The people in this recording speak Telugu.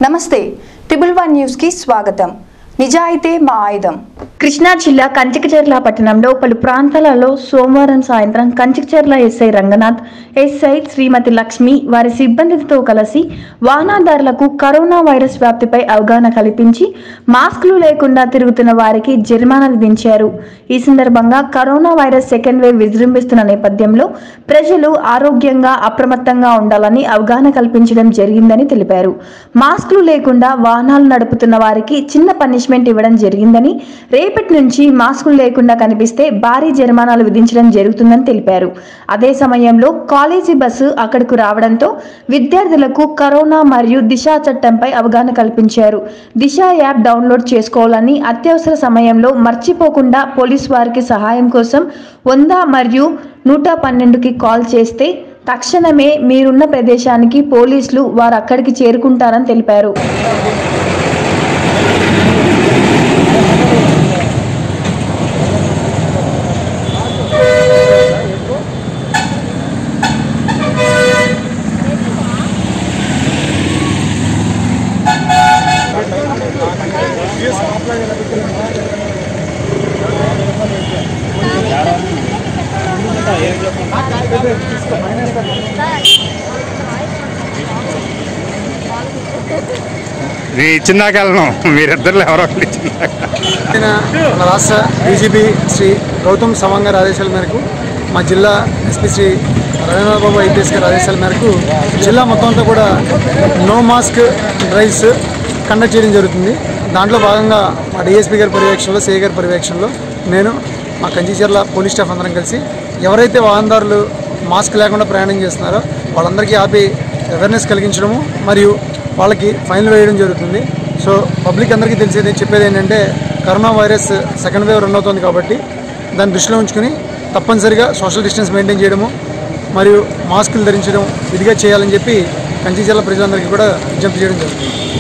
నమస్తే ట్రిబుల్ వన్ న్యూస్ కి స్వాగతం నిజాయితే మా ఆయుధం కృష్ణా జిల్లా కంచికచెర్ల పట్టణంలో పలు ప్రాంతాలలో సోమవారం సాయంత్రం కంచికచెర్ల ఎస్ఐ రంగనాథ్ ఎస్ఐ శ్రీమతి లక్ష్మి వారి సిబ్బందితో కలిసి వాహనదారులకు కరోనా వైరస్ వ్యాప్తిపై అవగాహన కల్పించి మాస్కులు లేకుండా తిరుగుతున్న వారికి జరిమానా విధించారు ఈ సందర్భంగా కరోనా వైరస్ సెకండ్ వేవ్ విజృంభిస్తున్న నేపథ్యంలో ప్రజలు ఆరోగ్యంగా అప్రమత్తంగా ఉండాలని అవగాహన కల్పించడం జరిగిందని తెలిపారు మాస్కులు లేకుండా వాహనాలు నడుపుతున్న వారికి చిన్న పనిష్మెంట్ ఇవ్వడం జరిగిందని రేపటి నుంచి మాస్కులు లేకుండా కనిపిస్తే భారీ జరిమానాలు విధించడం జరుగుతుందని తెలిపారు అదే సమయంలో కాలేజీ బస్సు అక్కడకు రావడంతో విద్యార్థులకు కరోనా మరియు దిశ చట్టంపై అవగాహన కల్పించారు దిశ యాప్ డౌన్లోడ్ చేసుకోవాలని అత్యవసర సమయంలో మర్చిపోకుండా పోలీస్ వారికి సహాయం కోసం వంద మరియు నూట పన్నెండుకి కాల్ చేస్తే తక్షణమే మీరున్న ప్రదేశానికి పోలీసులు వారు అక్కడికి చేరుకుంటారని తెలిపారు నేను ఇచ్చిందాక వెళ్ళను మీరిద్దరు ఎవరో ఒకరు ఇచ్చిందాక ఆయన మన రాష్ట్ర డీజీపీ శ్రీ గౌతమ్ సవాంగ్ గారి ఆదేశాల మేరకు మా జిల్లా ఎస్పీ శ్రీ రవీంద్ర బాబు ఐపీఎస్ గారి ఆదేశాల మేరకు జిల్లా మొత్తం అంతా కూడా నో మాస్క్ డ్రైవ్స్ కండక్ట్ చేయడం జరుగుతుంది దాంట్లో భాగంగా మా డిఎస్పీ గారి పర్యవేక్షణలో సిఐ గారి పర్యవేక్షణలో నేను మా కంచిచర్ల పోలీస్ స్టాఫ్ అందరం కలిసి ఎవరైతే వాహనదారులు మాస్క్ లేకుండా ప్రయాణం చేస్తున్నారో వాళ్ళందరికీ ఆపి అవేర్నెస్ కలిగించడము మరియు వాళ్ళకి ఫైన్లు వేయడం జరుగుతుంది సో పబ్లిక్ అందరికీ తెలిసేది చెప్పేది ఏంటంటే corona virus second wave run అవుతుంది కాబట్టి దాన్ని దృష్టిలో ఉంచుకుని తప్పనిసరిగా సోషల్ డిస్టెన్స్ మెయింటైన్ చేయడము మరియు మాస్కులు ధరించడం ఇదిగా చేయాలని చెప్పి కంచి జిల్లా ప్రజలందరికీ కూడా విజ్ఞప్తి చేయడం జరుగుతుంది